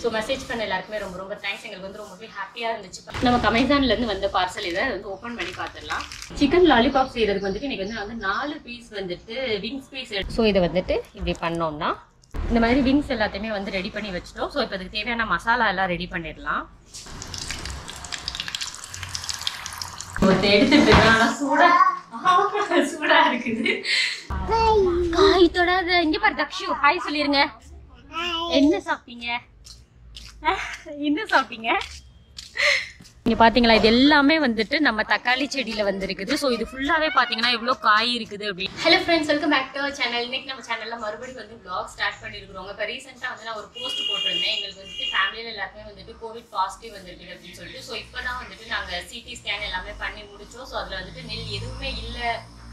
so message பண்ண எல்லாருக்குமே ரொம்ப ரொம்ப தேங்க்ஸ் எங்களுக்கு வந்து ரொம்பவே ஹாப்பியாக இருந்துச்சு நமக்கு அமேசான்லேருந்து வந்த பார்சல் இதை வந்து ஓப்பன் பண்ணி பார்த்துடலாம் சிக்கன் லாலிபாப் செய்கிறதுக்கு வந்துட்டு இன்னைக்கு வந்து நான் வந்து நாலு பீஸ் வந்துட்டு விங்ஸ் பீஸ் ஸோ இதை வந்துட்டு இப்படி பண்ணோம்னா இந்த மாதிரி விங்ஸ் எல்லாத்தையுமே வந்து ரெடி பண்ணி வச்சிட்டோம் ஸோ இப்போ அதுக்கு தேவையான மசாலா எல்லாம் ரெடி பண்ணிடலாம் ஒருத்த எடுத்துட்டு இருக்கான் ஆனா சூடா ஆமா, சூடா இருக்குது காய் தொடாத இங்க பாரு தக்ஷு ஹாய் சொல்லிருங்க என்ன சாப்பிட்டீங்க அஹ், என்ன சாப்பிட்டீங்க இங்க பாத்தீங்களா இது எல்லாமே வந்துட்டு நம்ம தக்காளி செடியில வந்திருக்குது ஸோ இது ஃபுல்லாவே பாத்தீங்கன்னா எவ்வளவு காய் இருக்குது அப்படி hello friends welcome back to channel இன்னைக்கு நம்ம சேனல்ல மறுபடியும் வந்து vlog ஸ்டார்ட் பண்ணிருக்கிறோம் இப்போ ரீசெண்டா வந்து நான் ஒரு போஸ்ட் போட்டிருந்தேன் எங்களுக்கு வந்துட்டு ஃபேமிலியில எல்லாருமே வந்துட்டு கோவிட் பாசிட்டிவ் வந்திருக்கு அப்படின்னு சொல்லிட்டு ஸோ இப்பதான் வந்துட்டு நாங்க சிடி ஸ்கேன் எல்லாமே பண்ணி முடிச்சோம் ஸோ அதுல வந்துட்டு நெல் எதுவுமே இல்லை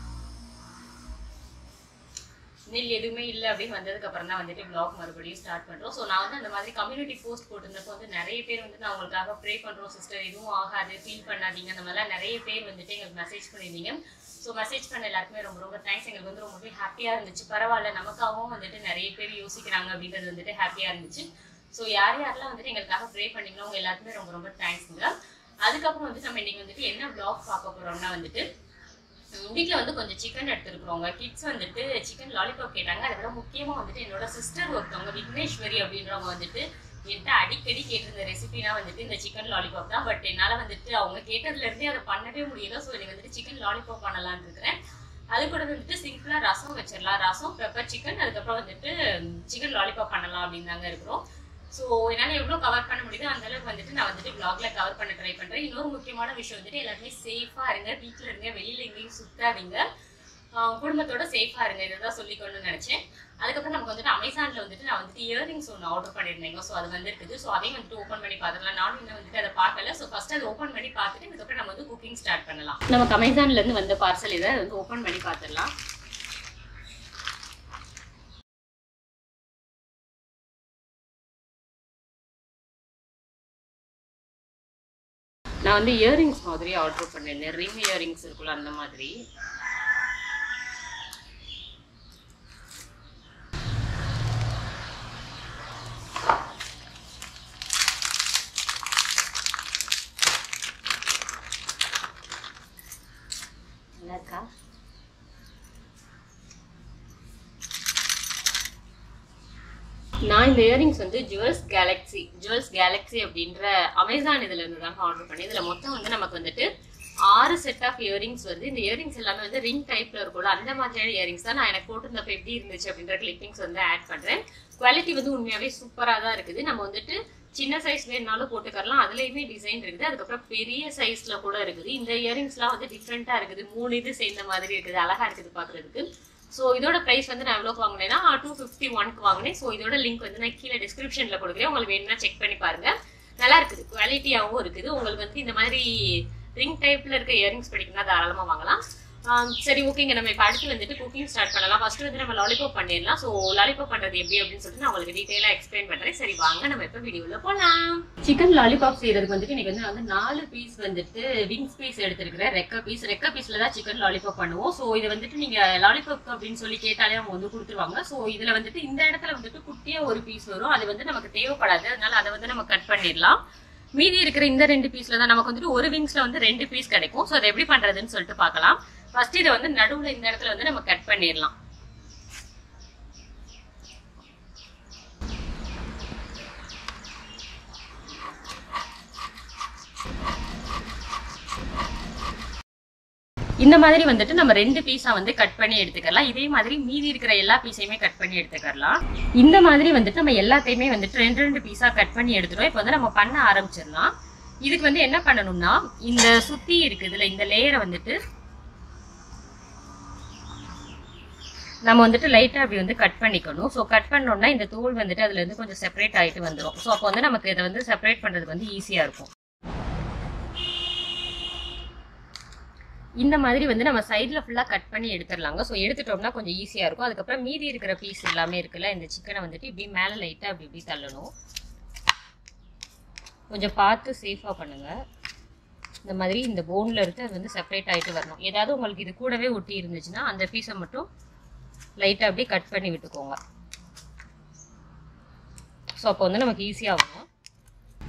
நெல் எதுவுமே இல்லை அப்படின்னு வந்ததுக்கு அப்புறம் தான் வந்துட்டு vlog மறுபடியும் ஸ்டார்ட் பண்றோம் ஸோ நான் வந்து அந்த மாதிரி கம்யூனிட்டி போஸ்ட் போட்டிருந்தப்போ வந்து நிறைய பேர் வந்து நான் உங்களுக்காக ப்ரே பண்றோம் சிஸ்டர் எதுவும் ஆகாது ஃபீல் பண்ணாதீங்க அந்த மாதிரிலாம் நிறைய பேர் வந்துட்டு எங்களுக்கு மெசேஜ் பண்ணியிருந்தீங்க ஸோ மெசேஜ் பண்ண எல்லாருக்குமே ரொம்ப ரொம்ப தேங்க்ஸ் எங்களுக்கு வந்து ரொம்பவே ஹாப்பியாக இருந்துச்சு பரவாயில்ல நமக்காகவும் வந்துட்டு நிறைய பேர் யோசிக்கிறாங்க அப்படின்றது வந்துட்டு ஹாப்பியாக இருந்துச்சு ஸோ யார் யாரெல்லாம் வந்துட்டு எங்களுக்காக ப்ரே பண்ணீங்களோ உங்க எல்லாருக்குமே ரொம்ப ரொம்ப தேங்க்ஸுங்க அதுக்கப்புறம் வந்துட்டு நம்ம இன்னைக்கு வந்துட்டு என்ன vlog பார்க்க போறோம்னா வந்துட்டு வீட்டில் வந்து கொஞ்சம் சிக்கன் எடுத்துருக்குறோங்க கிட்ஸ் வந்துட்டு சிக்கன் லாலிபாப் கேட்டாங்க அதை விட முக்கியமாக வந்துட்டு என்னோட சிஸ்டர் ஒருத்தவங்க விக்னேஸ்வரி அப்படின்றவங்க வந்துட்டு என்கிட்ட அடிக்கடி கேட்டிருந்த ரெசிபினா வந்துட்டு இந்த சிக்கன் லாலிபாப் தான் பட் என்னால் வந்துட்டு அவங்க கேட்டதுல இருந்தே அதை பண்ணவே முடியல ஸோ எனக்கு வந்துட்டு சிக்கன் லாலிபாப் பண்ணலாம்னு இருக்கிறேன் அது கூட வந்துட்டு சிம்பிளாக ரசம் வச்சிடலாம் ரசம் பெப்பர் சிக்கன் அதுக்கப்புறம் வந்துட்டு சிக்கன் லாலிபாப் பண்ணலாம் அப்படின்னு தாங்க இருக்கிறோம் ஸோ என்னால் எவ்வளோ கவர் பண்ண முடியுதோ அந்த அளவுக்கு வந்துட்டு நான் வந்துட்டு vlogல கவர் பண்ண ட்ரை பண்ணுறேன் இன்னொரு முக்கியமான விஷயம் வந்துட்டு எல்லாருமே சேஃபாக இருங்க வீட்டில் இருங்க வெளியில் எங்கேயும் சுத்தாதீங்க ஆஹ் குடும்பத்தோட சேஃபாக இருங்க இதை தான் சொல்லிக்கணும்னு நினச்சேன் அதுக்கப்புறம் நமக்கு வந்துட்டு அமேசானில் வந்துட்டு நான் வந்துட்டு இயரிங்ஸ் ஒன்று ஆர்டர் பண்ணியிருந்தேங்க ஸோ அது வந்துருக்குது ஸோ அதையும் வந்துட்டு ஓப்பன் பண்ணி பார்த்துக்கலாம் நானும் இன்னும் வந்துட்டு அதை பார்க்கல ஸோ ஃபஸ்ட்டு அதை ஓப்பன் பண்ணி பார்த்துட்டு இதுக்கப்புறம் நம்ம வந்து குக்கிங் ஸ்டார்ட் பண்ணலாம் நமக்கு அமேசான்லேருந்து வந்த பார்சல் இதை வந்து ஓப்பன் பண்ணி பார்த்துடலாம் நான் வந்து இயரிங்ஸ் மாதிரி ஆர்டர் பண்ணியிருந்தேன் ரிங் இயரிங்ஸ் இருக்குல்ல அந்த மாதிரி நல்லா இருக்கா நான் இந்த இயரிங்ஸ் வந்து ஜுவல்ஸ் கேலக்ஸி ஜுவல்ஸ் கேலக்ஸி அப்படின்ற அமேசான் இதுல இருந்து தான் ஆர்டர் பண்ணி இதுல மொத்தம் வந்து நமக்கு வந்துட்டு ஆறு செட் ஆஃப் இயரிங்ஸ் வந்து இந்த இயரிங்ஸ் எல்லாமே வந்து ரிங் டைப்ல இருக்கும்ல அந்த மாதிரியான இயரிங்ஸ் தான் நான் எனக்கு போட்டிருந்தப்ப எப்படி இருந்துச்சு அப்படின்ற கிளிப்பிங்ஸ் வந்து ஆட் பண்றேன் குவாலிட்டி வந்து உண்மையாவே சூப்பரா தான் இருக்குது நம்ம வந்துட்டு சின்ன சைஸ் வேணுனாலும் போட்டுக்கறலாம் அதுலயுமே டிசைன் இருக்குது அதுக்கப்புறம் பெரிய சைஸ்ல கூட இருக்குது இந்த இயரிங்ஸ்லாம் வந்து டிஃப்ரெண்டா இருக்குது மூணு இது சேர்ந்த மாதிரி இருக்குது அழகா இருக்குது பாக்குறதுக்கு ஸோ இதோட ப்ரைஸ் வந்து நான் எவ்வளோக்கு வாங்கினேன்னா டூ ஃபிஃப்டி ஒன்க்கு வாங்கினேன் ஸோ இதோட லிங்க் வந்து நான் கீழே டிஸ்கிரிப்ஷனில் கொடுக்குறேன் உங்களுக்கு வேணும்னா செக் பண்ணி பாருங்க நல்லா இருக்குது குவாலிட்டியாகவும் இருக்குது உங்களுக்கு வந்து இந்த மாதிரி ரிங் டைப்ல இருக்க இயரிங்ஸ் படிக்கணும்னா தாராளமாக வாங்கலாம் ஆம், சரி ஓகேங்க நம்ம இப்போ அடுத்து வந்துட்டு குக்கிங் ஸ்டார்ட் பண்ணலாம் ஃபர்ஸ்ட் வந்து நம்ம லாலிபாப் பண்ணிடலாம் ஸோ லாலிபாப் பண்ணுறது எப்படி அப்படின்னு சொல்லிட்டு நான் உங்களுக்கு டீட்டெயிலாக எக்ஸ்பிளைன் பண்ணுறேன் சரி வாங்க நம்ம இப்போ வீடியோவில் போகலாம் சிக்கன் லாலிபாப் செய்யறதுக்கு வந்துட்டு இன்னைக்கு வந்து நான் வந்து நாலு பீஸ் வந்துட்டு விங்ஸ் பீஸ் எடுத்திருக்கிறேன் ரெக்க பீஸ் ரெக்க பீஸ்ல தான் சிக்கன் லாலிபாப் பண்ணுவோம் ஸோ இதை வந்துட்டு நீங்க லாலிபாப் அப்படின்னு சொல்லி கேட்டாலே அவங்க வந்து கொடுத்துருவாங்க ஸோ இதுல வந்துட்டு இந்த இடத்துல வந்துட்டு குட்டியா ஒரு பீஸ் வரும் அது வந்து நமக்கு தேவைப்படாது அதனால அதை வந்து நம்ம கட் பண்ணிடலாம் மீதி இருக்கிற இந்த ரெண்டு பீஸ்ல தான் நமக்கு வந்துட்டு ஒரு விங்ஸ்ல வந்து ரெண்டு பீஸ் கிடைக்கும் ஸோ அதை எப்படி பண்றதுன்னு சொல்லிட்டு பார்க்கலாம் ஃபர்ஸ்ட் இதை வந்து நடுவுல இந்த இடத்துல வந்து நம்ம கட் பண்ணிடலாம் இந்த மாதிரி வந்துட்டு நம்ம ரெண்டு பீஸா வந்து கட் பண்ணி எடுத்துக்கலாம் இதே மாதிரி மீதி இருக்கிற எல்லா பீஸையுமே கட் பண்ணி எடுத்துக்கலாம் இந்த மாதிரி வந்துட்டு நம்ம எல்லாத்தையுமே வந்துட்டு ரெண்டு ரெண்டு பீஸா கட் பண்ணி எடுத்துட்டோம் இப்போ வந்து நம்ம பண்ண ஆரம்பிச்சிடலாம் இதுக்கு வந்து என்ன பண்ணணும்னா இந்த சுத்தி இருக்குதுல இந்த லேயரை வந்துட்டு நம்ம வந்துட்டு லைட்டா அப்படி வந்து கட் பண்ணிக்கணும் ஸோ கட் பண்ணோம்னா இந்த தோல் வந்துட்டு அதுல இருந்து கொஞ்சம் செப்பரேட் ஆயிட்டு வந்துடும் ஸோ அப்போ வந்து நமக்கு இதை வந்து செப்பரேட் பண்றதுக்கு வந்து ஈஸியா இருக்கும் இந்த மாதிரி வந்து நம்ம சைடில் ஃபுல்லாக கட் பண்ணி எடுத்துடலாங்க ஸோ எடுத்துட்டோம்னா கொஞ்சம் ஈஸியாக இருக்கும் அதுக்கப்புறம் மீதி இருக்கிற பீஸ் எல்லாமே இருக்குல்ல இந்த சிக்கனை வந்துட்டு இப்படி மேலே லைட்டாக அப்படி இப்படி தள்ளணும் கொஞ்சம் பார்த்து சேஃபாக பண்ணுங்க இந்த மாதிரி இந்த போனில் இருந்து அது வந்து செப்பரேட் ஆகிட்டு வரணும் ஏதாவது உங்களுக்கு இது கூடவே ஒட்டி இருந்துச்சுன்னா அந்த பீஸை மட்டும் லைட்டாக அப்படியே கட் பண்ணி விட்டுக்கோங்க ஸோ அப்போ வந்து நமக்கு ஈஸியாக வரும்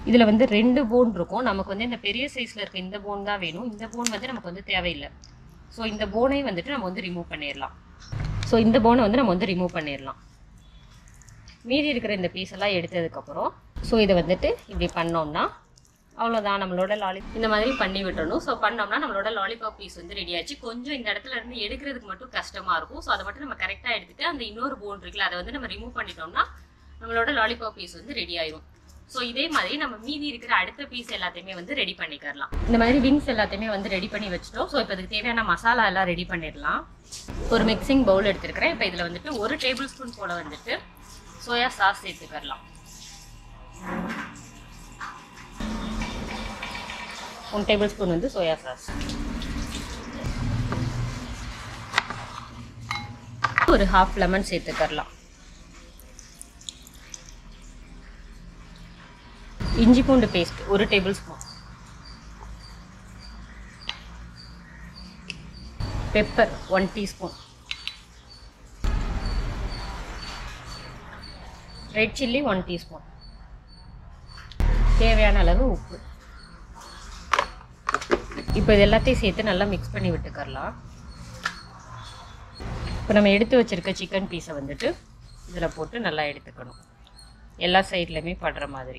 இதில் வந்து ரெண்டு போன் இருக்கும் நமக்கு வந்து இந்த பெரிய சைஸில் இருக்க இந்த போன் தான் வேணும் இந்த போன் வந்து நமக்கு வந்து தேவையில்லை ஸோ இந்த போனை வந்துட்டு நம்ம வந்து ரிமூவ் பண்ணிடலாம் ஸோ இந்த போனை வந்து நம்ம வந்து ரிமூவ் பண்ணிடலாம் மீதி இருக்கிற இந்த பீஸ் எல்லாம் எடுத்ததுக்கப்புறம் ஸோ இதை வந்துட்டு இப்படி பண்ணோம்னா அவ்வளோதான் நம்மளோட லாலி இந்த மாதிரி பண்ணி விட்டுறணும் ஸோ பண்ணோம்னா நம்மளோட லாலிபாப் பீஸ் வந்து ரெடி ஆச்சு கொஞ்சம் இந்த இடத்துல இருந்து எடுக்கிறதுக்கு மட்டும் கஷ்டமாக இருக்கும் ஸோ அதை மட்டும் நம்ம கரெக்டாக எடுத்துட்டு அந்த இன்னொரு போன் இருக்குல்ல அதை வந்து நம்ம ரிமூவ் பண்ணிட்டோம்னா நம்மளோட லாலிபாப் பீஸ் வந்து ரெடி ஆயிரும் ஸோ இதே மாதிரி நம்ம மீதி இருக்கிற அடுத்த பீஸ் எல்லாத்தையுமே வந்து ரெடி பண்ணிக்கலாம் இந்த மாதிரி விங்ஸ் எல்லாத்தையுமே வந்து ரெடி பண்ணி வச்சுட்டோம் ஸோ இப்போ இதுக்கு தேவையான மசாலா எல்லாம் ரெடி பண்ணிடலாம் ஒரு மிக்சிங் பவுல் எடுத்துருக்கிறேன் இப்போ இதில் வந்துட்டு ஒரு டேபிள் ஸ்பூன் போல் வந்துட்டு சோயா சாஸ் சேர்த்துக்கலாம் ஒன் டேபிள் ஸ்பூன் வந்து சோயா சாஸ் ஒரு ஹாஃப் லெமன் சேர்த்துக்கலாம் இஞ்சி பூண்டு பேஸ்ட் ஒரு tablespoon pepper one teaspoon red chilli one teaspoon தேவையான அளவு உப்பு இப்போ இது எல்லாத்தையும் சேர்த்து நல்லா மிக்ஸ் பண்ணி விட்டுக்கரலாம் இப்போ நம்ம எடுத்து வச்சிருக்க சிக்கன் பீஸை வந்துட்டு இதில் போட்டு நல்லா எடுத்துக்கணும் எல்லா சைட்லையுமே படுற மாதிரி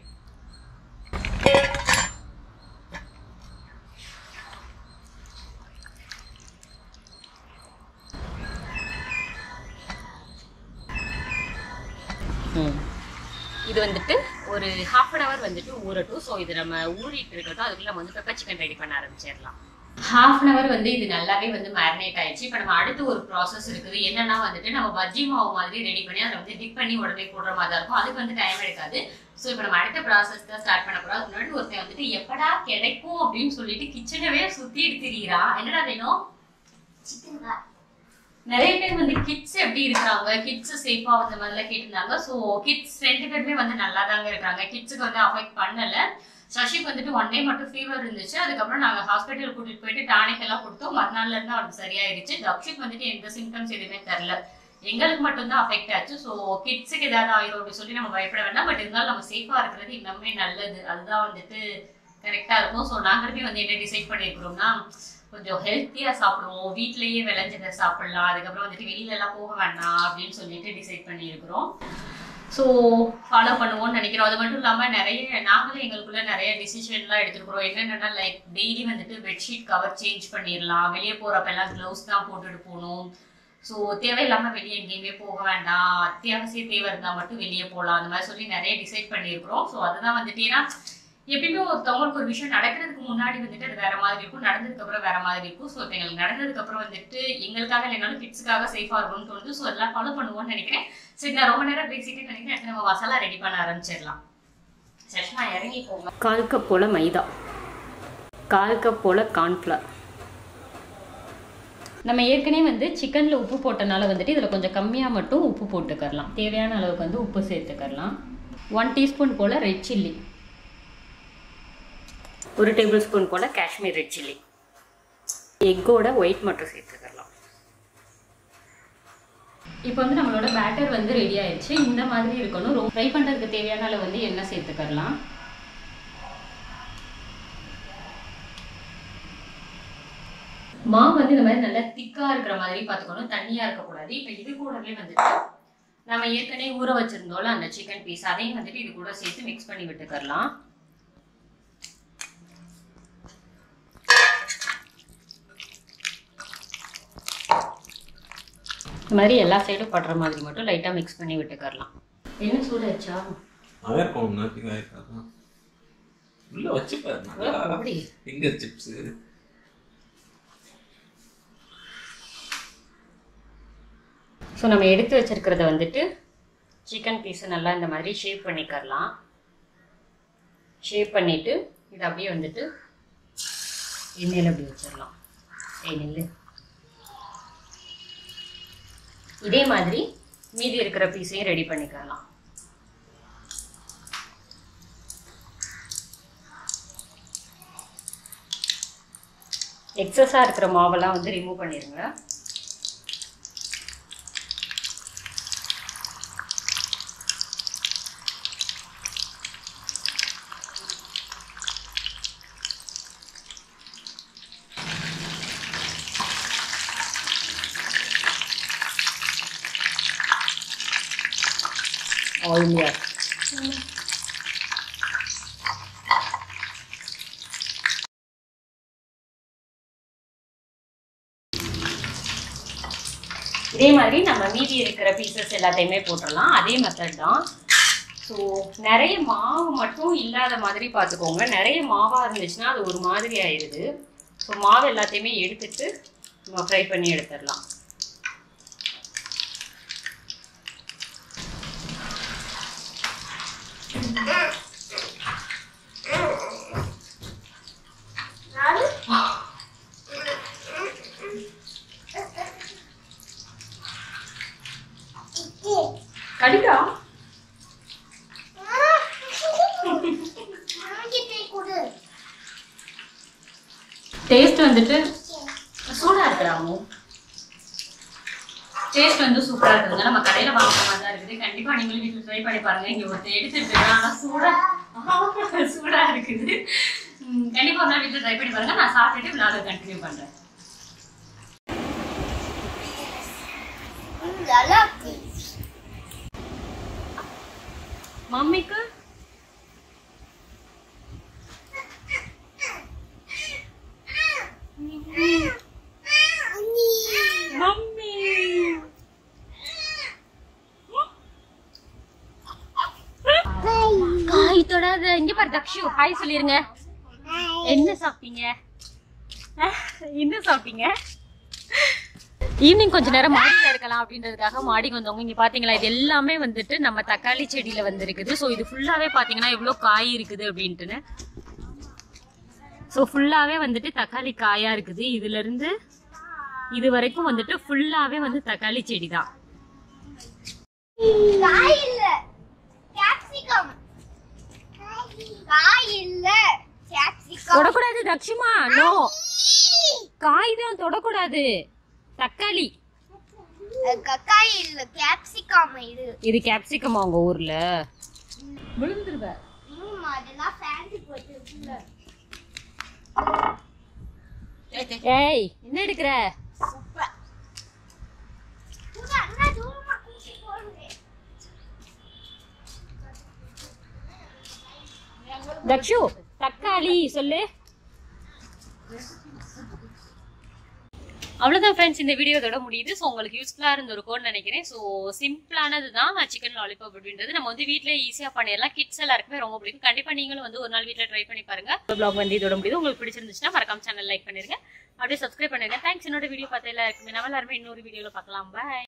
ம் இது வந்துட்டு ஒரு ஹாஃப் அன் ஹவர் வந்துட்டு ஊறட்டும் ஸோ இது நம்ம ஊறிட்டு இருக்கட்டும் அதுக்குள்ள நம்ம வந்து பெப்பர் சிக்கன் ரெடி பண்ண ஆரம்பிச்சிடலாம் ஹாஃப் அன் ஹவர் வந்து இது நல்லாவே வந்து மேரினேட் ஆயிடுச்சு இப்போ நம்ம அடுத்து ஒரு ப்ராசஸ் இருக்குது என்னன்னா வந்துட்டு நம்ம பஜ்ஜி மாவு மாதிரி ரெடி பண்ணி அதை வந்து டிப் பண்ணி உடனே போடுற மாதிரி தான் இருக்கும் அதுக்கு வந்து டைம் எடுக்காது ஸோ இப்போ நம்ம அடுத்த ப்ராசஸ் தான் ஸ்டார்ட் பண்ண போறோம் அதுக்கு முன்னாடி ஒருத்தன் வந்துட்டு எப்படா கிடைக்கும் அப்படின்னு சொல்லிட்டு கிச்சனவே சுத்தி எடுத்துறீரா என்னடா வேணும் நிறைய பேர் வந்து கிட்ஸ் எப்படி இருக்காங்க கிட்ஸ் சேஃபா அந்த மாதிரிலாம் கேட்டிருந்தாங்க ஸோ கிட்ஸ் ரெண்டு பேருமே வந்து நல்லா தாங்க இருக்காங்க கிட்ஸுக்கு வந்து அஃபெக்ட் பண்ணல சஷிக்கு வந்துட்டு ஒன் டே மட்டும் ஃபீவர் இருந்துச்சு அதுக்கப்புறம் நாங்கள் ஹாஸ்பிட்டல் கூட்டிட்டு போயிட்டு டானிக் எல்லாம் கொடுத்தோம் மறுநாள்ல இருந்து அவருக்கு சரியாயிருச்சு தக்ஷுக்கு வந்துட்டு எந்த சிம்டம்ஸ் எதுவுமே தெரில எங்களுக்கு மட்டும்தான் அஃபெக்ட் ஆச்சு ஸோ கிட்ஸுக்கு ஏதாவது ஆயிரும் அப்படின்னு சொல்லி நம்ம பயப்பட வேண்டாம் பட் இருந்தாலும் நம்ம சேஃபா இருக்கிறது இன்னுமே நல்லது அதுதான் வந்துட்டு கரெக்டா இருக்கும் ஸோ நாங்களுமே வந்து என்ன டிசைட் பண்ணியிருக்கிறோம்னா கொஞ்சம் ஹெல்த்தியா சாப்பிடுவோம் வீட்லயே விளைஞ்சதை சாப்பிடலாம் அதுக்கப்புறம் வந்துட்டு வெளியில எல்லாம் போக வேண்டாம் அப்படின்னு சொல்லிட்டு டிசைட் பண்ணியிருக்கிறோம் ஸோ ஃபாலோ பண்ணுவோம்னு நினைக்கிறோம் அது மட்டும் இல்லாமல் நிறைய நாங்களும் எங்களுக்குள்ள நிறைய டிசிஷன்லாம் எடுத்துருக்குறோம் என்னென்னா லைக் டெய்லி வந்துட்டு பெட்ஷீட் கவர் சேஞ்ச் பண்ணிடலாம் வெளியே போகிறப்பெல்லாம் க்ளவுஸ் தான் போட்டுட்டு போகணும் ஸோ தேவையில்லாமல் வெளியே எங்கேயுமே போக வேண்டாம் அத்தியாவசிய தேவை இருந்தால் மட்டும் வெளியே போகலாம் அந்த மாதிரி சொல்லி நிறைய டிசைட் பண்ணியிருக்கிறோம் ஸோ அதுதான் வந்துட்டு ஏன்னா எப்பயுமே ஒருத்தவங்களுக்கு ஒரு விஷயம் நடக்கிறதுக்கு முன்னாடி வந்துட்டு அது வேற மாதிரி இருக்கும் நடந்ததுக்கு அப்புறம் வேற மாதிரி இருக்கும் ஸோ இப்போ எங்களுக்கு நடந்ததுக்கு அப்புறம் வந்துட்டு எங்களுக்காக இல்லைனாலும் கிட்ஸுக்காக சேஃபா இருக்கும்னு தோணுது ஸோ அதெல்லாம் ஃபாலோ பண்ணுவோம்னு நினைக்கிறேன் சரி நான் ரொம்ப நேரம் பேசிட்டு நினைக்கிறேன் அடுத்து நம்ம மசாலா ரெடி பண்ண ஆரம்பிச்சிடலாம் சஷ்மா இறங்கி போங்க கால் கப் போல மைதா கால் கப் போல கார்ன்ஃப்ளவர் நம்ம ஏற்கனவே வந்து சிக்கனில் உப்பு போட்டனால வந்துட்டு இதில் கொஞ்சம் கம்மியாக மட்டும் உப்பு போட்டுக்கரலாம் தேவையான அளவுக்கு வந்து உப்பு சேர்த்துக்கரலாம் ஒன் டீஸ்பூன் போல் ரெட் சில்லி ஒரு டேபிள் ஸ்பூன் போல் காஷ்மீர் ரெட் சில்லி எக்கோட ஒயிட் மட்டும் சேர்த்துக்கலாம் இப்போ வந்து நம்மளோட பேட்டர் வந்து ரெடி ஆயிடுச்சு இந்த மாதிரி இருக்கணும் ரொம்ப ஃப்ரை பண்ணுறதுக்கு தேவையான அளவு வந்து எண்ணெய் சேர்த்துக்கலாம் மாவு வந்து இந்த மாதிரி நல்லா திக்கா இருக்கிற மாதிரி பார்த்துக்கணும் தண்ணியா இருக்கக்கூடாது இப்போ இது கூடவே வந்துட்டு நம்ம ஏற்கனவே ஊற வச்சிருந்தோம்ல அந்த சிக்கன் பீஸ் அதையும் வந்துட்டு இது கூட சேர்த்து மிக்ஸ் பண்ணி விட்டுக்கரலாம் இந்த மாதிரி எல்லா சைடும் படுற மாதிரி மட்டும் லைட்டாக மிக்ஸ் பண்ணி விட்டுக்கரலாம் என்ன சூடாச்சா ஆயிருக்கும் நத்திங் ஆயிருக்காதான் உள்ள வச்சு பாரு நல்லா அப்படி ஃபிங்கர் சிப்ஸ் ஸோ நம்ம எடுத்து வச்சிருக்கிறத வந்துட்டு சிக்கன் பீஸை நல்லா இந்த மாதிரி ஷேப் பண்ணிக்கரலாம் ஷேப் பண்ணிவிட்டு இதை அப்படியே வந்துட்டு எண்ணெயில் அப்படி வச்சிடலாம் ஏய் நெல்லு இதே மாதிரி மீதி இருக்கிற பீஸையும் ரெடி பண்ணிக்கலாம் எக்ஸஸாக இருக்கிற மாவெல்லாம் வந்து ரிமூவ் பண்ணிடுங்க இல்லையா இதே மாதிரி நம்ம மீதி இருக்கிற பீசஸ் எல்லாத்தையுமே போட்டுடலாம் அதே மெத்தட் தான் ஸோ நிறைய மாவு மட்டும் இல்லாத மாதிரி பார்த்துக்கோங்க நிறைய மாவாக இருந்துச்சுன்னா அது ஒரு மாதிரி ஆயிடுது ஸோ மாவு எல்லாத்தையுமே எடுத்துட்டு நம்ம ஃப்ரை பண்ணி எடுத்துடலாம் கடிக்கா டேஸ்ட் வந்துட்டு சூடா இருக்கிறாமோ டேஸ்ட் வந்து சூப்பரா இருக்குதுங்க நம்ம கடையில வாங்குற மாதிரி தான் இருக்குது கண்டிப்பா நீங்களும் வீட்டுல ட்ரை பண்ணி பாருங்க இங்க ஒருத்தர் எடுத்துட்டு இருக்காங்க ஆனா சூடா சூடா இருக்குது உம், கண்டிப்பா ஒரு நாள் வீட்டுல ட்ரை பண்ணி பாருங்க நான் சாப்பிட்டுட்டு விளாட கண்டினியூ பண்றேன் மம்மிக்கு மம்மி காய் தொடாத இங்க பாரு தக்ஷு ஹாய் சொல்லிருங்க என்ன சாப்பிட்டீங்க அஹ், என்ன சாப்பிட்டீங்க ஈவினிங் கொஞ்ச நேரம் மாடியில இருக்கலாம் அப்படின்றதுக்காக மாடிக்கு வந்தவங்க இங்க பாத்தீங்களா இது எல்லாமே வந்துட்டு நம்ம தக்காளி செடியில வந்திருக்குது ஸோ இது ஃபுல்லாவே பாத்தீங்கன்னா எவ்வளவு காய் இருக்குது அப்படின்ட்டுன்னு ஸோ ஃபுல்லாவே வந்துட்டு தக்காளி காயா இருக்குது இதுல இருந்து இது வரைக்கும் வந்துட்டு ஃபுல்லாவே வந்து தக்காளி செடி தான் காய் இல்ல கேப்சிகம் காய் இல்ல கேப்சிகம் தொடக்கூடாது தக்ஷிமா நோ காய் தான் தொடக்கூடாது தக்காளி காய் இல்ல கேப்சிகம் இது இது கேப்சிகம் அவங்க ஊர்ல விழுந்துருவ ம், அதெல்லாம் ஃபேன்சி போட்டு ஏய் என்ன எடுக்கிற சூப்பர் அண்ணா தூரமா கூட்டி போடுங்க தக்ஷு தக்காளி சொல்லு அவ்வளோதான் ஃப்ரெண்ட்ஸ் இந்த வீடியோ இதோட முடியுது ஸோ உங்களுக்கு யூஸ்ஃபுல்லாக இருந்திருக்கும்னு நினைக்கிறேன் ஸோ சிம்பிளானது தான் சிக்கன் லாலிபாப் அப்படின்றது நம்ம வந்து வீட்டில் ஈஸியாக பண்ணிடலாம் கிட்ஸ் எல்லாருக்குமே ரொம்ப பிடிக்கும் கண்டிப்பாக நீங்களும் வந்து ஒரு நாள் வீட்டில் ட்ரை பண்ணி பாருங்க ப்ளாக் வந்து இதோட முடியுது உங்களுக்கு பிடிச்சிருந்துச்சுன்னா மறக்காம சேனல் லைக் பண்ணிருங்க அப்படியே சப்ஸ்கிரைப் பண்ணிருங்க தேங்க்ஸ் என்னோட வீடியோ பார்த்த எல்லாருக்குமே நம்ம எல்லாருமே இன்னொரு வீடியோவில் பார்க்கலாம் பாய்